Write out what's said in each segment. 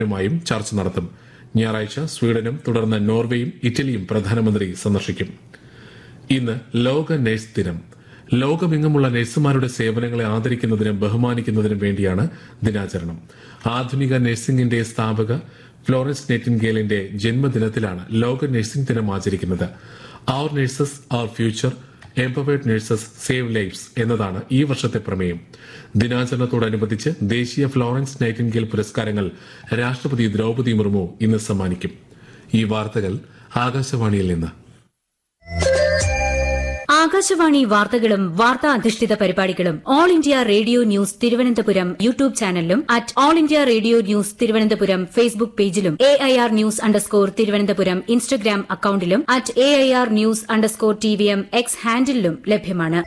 യുമായും ചർച്ച നടത്തും ഞായറാഴ്ച സ്വീഡനും തുടർന്ന് നോർവേയും ഇറ്റലിയും പ്രധാനമന്ത്രി സന്ദർശിക്കും ഇന്ന് ലോക നഴ്സ് ദിനം ലോകമെങ്ങുമുള്ള നഴ്സുമാരുടെ സേവനങ്ങളെ ആദരിക്കുന്നതിനും ബഹുമാനിക്കുന്നതിനും വേണ്ടിയാണ് ദിനാചരണം ആധുനിക നഴ്സിംഗിന്റെ സ്ഥാപക ഫ്ലോറൻസ് നെറ്റിൻഗേലിന്റെ ജന്മദിനത്തിലാണ് ലോക നഴ്സിംഗ് ദിനം ആചരിക്കുന്നത് our nurses our future empowered nurses save lives എന്നതാണ് ഈ വർഷത്തെ പ്രമേയം ദിനാചരണത്തോടനുബന്ധിച്ച് ദേശീയ ഫ്ലോറൻസ് നൈറ്റിൻഗേൽ പുരസ്കാരങ്ങൾ രാഷ്ട്രപതി ദ്രൗപദി മുർമു ഇന്ന് സമ്മാനിക്കും ഈ വാർത്തകൾ ആകാശവാണിയിൽ നിന്ന് ആകാശവാണി വാർത്തകളും വാർത്താ അധിഷ്ഠിത പരിപാടികളും all India radio news Thiruvananthapuram YouTube ചാനലിലും at all India radio news Thiruvananthapuram Facebook പേജിലും A I R news underscore Thiruvananthapuram Instagram അക്കൌണ്ടിലും at A I R news underscore T V M X ഹാൻഡിലും ലഭ്യമാണ്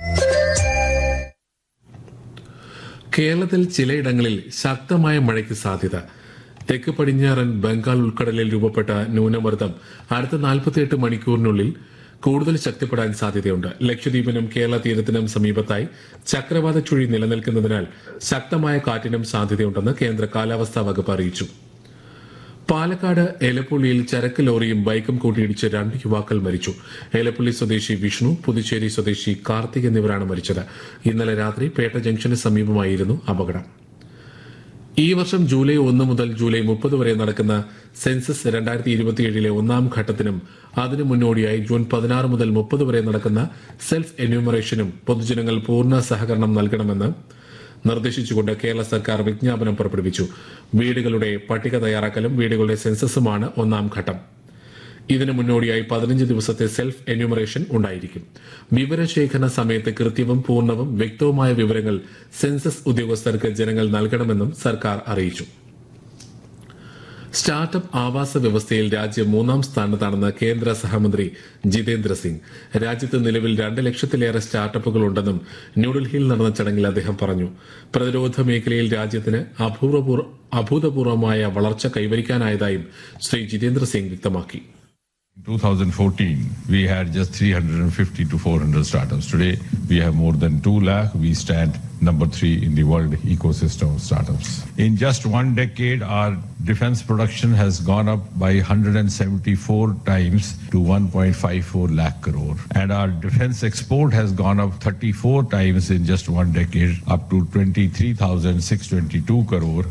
കേരളത്തിൽ ചിലയിടങ്ങളിൽ ശക്തമായ മഴയ്ക്ക് സാധ്യത തെക്ക് പടിഞ്ഞാറൻ ബംഗാൾ ഉൾക്കടലിൽ രൂപപ്പെട്ട ന്യൂനമർദ്ദം അടുത്ത 48 മണിക്കൂറിനുള്ളിൽ കൂടുതൽ ശക്തിപ്പെടാൻ സാധ്യതയുണ്ട് ലക്ഷദ്വീപിനും കേരള തീരത്തിനും സമീപത്തായി ചക്രവാത ചുഴി നിലനിൽക്കുന്നതിനാൽ ശക്തമായ കാറ്റിനും സാധ്യതയുണ്ടെന്ന് കേന്ദ്ര കാലാവസ്ഥാ വകുപ്പ് അറിയിച്ചു പാലക്കാട് എലപ്പുള്ളിയിൽ ചരക്ക് ലോറിയും ബൈക്കും കൂട്ടിയിടിച്ച് രണ്ട് യുവാക്കൾ മരിച്ചു എലപ്പുള്ളി സ്വദേശി വിഷ്ണു പുതുച്ചേരി സ്വദേശി കാർത്തിക് എന്നിവരാണ് മരിച്ചത് ഇന്നലെ രാത്രി പേട്ട ജംഗ്ഷന് സമീപമായിരുന്നു അപകടം ഈ വർഷം ജൂലൈ ഒന്ന് മുതൽ ജൂലൈ മുപ്പത് വരെ നടക്കുന്ന സെൻസസ് രണ്ടായിരത്തി ഇരുപത്തിയേഴിലെ ഒന്നാം ഘട്ടത്തിനും അതിനു മുന്നോടിയായി ജൂൺ പതിനാറ് മുതൽ മുപ്പത് വരെ നടക്കുന്ന സെൽഫ് എന്യൂമറേഷനും പൊതുജനങ്ങൾ പൂർണ്ണ സഹകരണം നൽകണമെന്ന് നിർദ്ദേശിച്ചുകൊണ്ട് കേരള സർക്കാർ വിജ്ഞാപനം പുറപ്പെടുവിച്ചു വീടുകളുടെ പട്ടിക തയ്യാറാക്കലും വീടുകളുടെ സെൻസസുമാണ് ഒന്നാം ഘട്ടം ഇതിനു മുന്നോടിയായി പതിനഞ്ച് ദിവസത്തെ സെൽഫ് എന്യൂമറേഷൻ ഉണ്ടായിരിക്കും വിവരശേഖരണ സമയത്ത് കൃത്യവും പൂർണ്ണവും വ്യക്തവുമായ വിവരങ്ങൾ സെൻസസ് ഉദ്യോഗസ്ഥർക്ക് ജനങ്ങൾ നൽകണമെന്നും സർക്കാർ അറിയിച്ചു സ്റ്റാർട്ടപ്പ് ആവാസ വ്യവസ്ഥയിൽ രാജ്യം മൂന്നാം സ്ഥാനത്താണെന്ന് കേന്ദ്ര സഹമന്ത്രി ജിതേന്ദ്ര സിംഗ് രാജ്യത്ത് നിലവിൽ രണ്ട് ലക്ഷത്തിലേറെ സ്റ്റാർട്ടപ്പുകൾ ഉണ്ടെന്നും ന്യൂഡൽഹിയിൽ നടന്ന ചടങ്ങിൽ അദ്ദേഹം പറഞ്ഞു പ്രതിരോധ മേഖലയിൽ രാജ്യത്തിന് അഭൂതപൂർവ അഭൂതപൂർവമായ വളർച്ച കൈവരിക്കാനായതായും ശ്രീ ജിതേന്ദ്ര സിംഗ് വ്യക്തമാക്കി In 2014, we had just 350 to 400 startups. Today, we have more than 2 lakh. We stand number three in the world ecosystem of startups. In just one decade, our defense production has gone up by 174 times to 1.54 lakh crore. And our defense export has gone up 34 times in just one decade, up to 23,622 crore.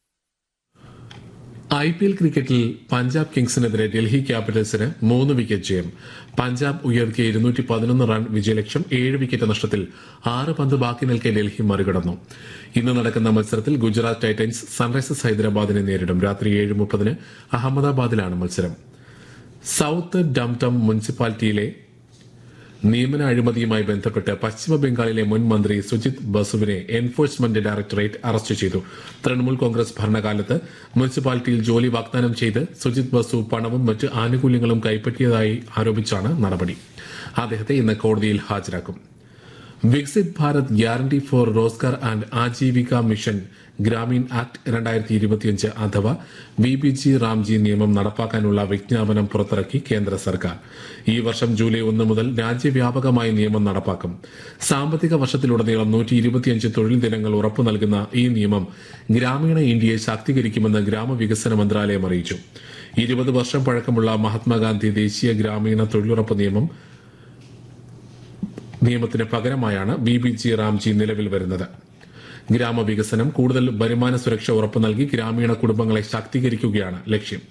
I P L ക്രിക്കറ്റിൽ പഞ്ചാബ് കിങ്സിനെതിരെ ഡൽഹി ക്യാപിറ്റൽസിന് മൂന്ന് wicket ജയം പഞ്ചാബ് ഉയർത്തിയ ഇരുന്നൂറ്റി പതിനൊന്ന് run വിജയലക്ഷ്യം ഏഴ് wicket നഷ്ടത്തിൽ ആറ് പന്ത് ബാക്കി നിൽക്കെ ഡൽഹി മറികടന്നു ഇന്ന് നടക്കുന്ന മത്സരത്തിൽ ഗുജറാത്ത് ടൈറ്റൻസ് സൺറൈസേഴ്സ് ഹൈദരാബാദിനെ നേരിടും രാത്രി ഏഴ് മുപ്പതിന് അഹമ്മദാബാദിലാണ് മത്സരം സൌത്ത് ഡംടം മുനിസിപ്പാലിറ്റിയിലെ നിയമന അഴിമതിയുമായി ബന്ധപ്പെട്ട് പശ്ചിമ ബംഗാളിലെ മുൻ മന്ത്രി സുജിത് ബസുവിനെ എൻഫോഴ്സ്മെന്റ് ഡയറക്ടറേറ്റ് അറസ്റ്റ് ചെയ്തു തൃണമൂൽ കോൺഗ്രസ് ഭരണകാലത്ത് മുനിസിപ്പാലിറ്റിയിൽ ജോലി വാഗ്ദാനം ചെയ്ത് സുജിത് ബസു പണവും മറ്റ് ആനുകൂല്യങ്ങളും കൈപ്പറ്റിയതായി ആരോപിച്ചാണ് നടപടി അദ്ദേഹത്തെ ഇന്ന് കോടതിയിൽ ഹാജരാക്കും Viksit Bharat guarantee for Rozgar and Ajeevika mission Grameen act രണ്ടായിരത്തി ഇരുപത്തിയഞ്ച് അഥവാ വി ബി ജി റാംജി നിയമം നടപ്പാക്കാനുള്ള വിജ്ഞാപനം പുറത്തിറക്കി കേന്ദ്ര സർക്കാർ ഈ വർഷം ജൂലൈ ഒന്ന് മുതൽ രാജ്യവ്യാപകമായി നിയമം നടപ്പാക്കും സാമ്പത്തിക വർഷത്തിലുടനീളം നൂറ്റി ഇരുപത്തിയഞ്ച് തൊഴിൽ ദിനങ്ങൾ ഉറപ്പു നൽകുന്ന ഈ നിയമം ഗ്രാമീണ ഇന്ത്യയെ ശാക്തീകരിക്കുമെന്ന് ഗ്രാമവികസന മന്ത്രാലയം അറിയിച്ചു ഇരുപത് വർഷം പഴക്കമുള്ള മഹാത്മാഗാന്ധി ദേശീയ ഗ്രാമീണ തൊഴിലുറപ്പ് നിയമം നിയമത്തിന് പകരമായാണ് ബി ബി ജി റാംജി നിലവിൽ വരുന്നത് ഗ്രാമവികസനം കൂടുതൽ വരുമാന സുരക്ഷ ഉറപ്പു നൽകി ഗ്രാമീണ കുടുംബങ്ങളെ ശാക്തീകരിക്കുകയാണ് ലക്ഷ്യം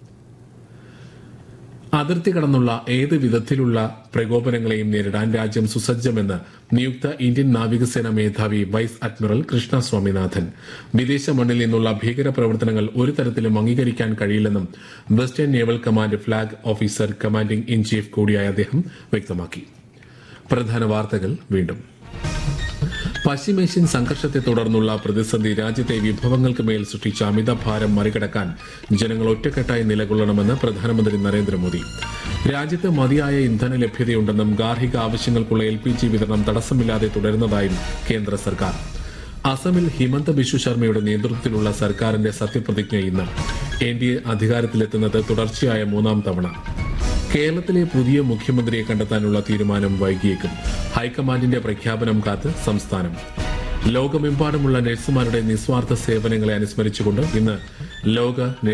അതിർത്തി കടന്നുള്ള ഏത് വിധത്തിലുള്ള പ്രകോപനങ്ങളെയും നേരിടാൻ രാജ്യം സുസജ്ജമെന്ന് നിയുക്ത ഇന്ത്യൻ നാവികസേന മേധാവി വൈസ് അഡ്മിറൽ കൃഷ്ണ സ്വാമിനാഥൻ വിദേശ മണ്ണിൽ നിന്നുള്ള ഭീകര പ്രവർത്തനങ്ങൾ ഒരു തരത്തിലും അംഗീകരിക്കാൻ കഴിയില്ലെന്നും western naval command flag officer commanding in chief കൂടിയായ അദ്ദേഹം വ്യക്തമാക്കി പ്രധാന വാർത്തകൾ വീണ്ടും പശ്ചിമേഷ്യൻ സംഘർഷത്തെ തുടർന്നുള്ള പ്രതിസന്ധി രാജ്യത്തെ വിഭവങ്ങൾക്ക് മേൽ സൃഷ്ടിച്ച അമിതഭാരം മറികടക്കാൻ ജനങ്ങൾ ഒറ്റക്കെട്ടായി നിലകൊള്ളണമെന്ന് പ്രധാനമന്ത്രി നരേന്ദ്രമോദി രാജ്യത്ത് മതിയായ ഇന്ധന ലഭ്യതയുണ്ടെന്നും ഗാർഹിക ആവശ്യങ്ങൾക്കുള്ള എൽ പി ജി വിതരണം തടസ്സമില്ലാതെ തുടരുന്നതായും കേന്ദ്ര സർക്കാർ അസമിൽ ഹിമന്ത ബിശ്വ ശർമ്മയുടെ നേതൃത്വത്തിലുള്ള സർക്കാരിന്റെ സത്യപ്രതിജ്ഞ ഇന്ന് എൻ ഡി എ അധികാരത്തിലെത്തുന്നത് തുടർച്ചയായ മൂന്നാം തവണ കേരളത്തിലെ പുതിയ മുഖ്യമന്ത്രിയെ കണ്ടെത്താനുള്ള തീരുമാനം വൈകിയേക്കും ഹൈക്കമാൻഡിന്റെ പ്രഖ്യാപനം കാത്ത് സംസ്ഥാനം ലോകമെമ്പാടുമുള്ള നഴ്സുമാരുടെ നിസ്വാർത്ഥ സേവനങ്ങളെ അനുസ്മരിച്ചുകൊണ്ട് ഇന്ന് ലോക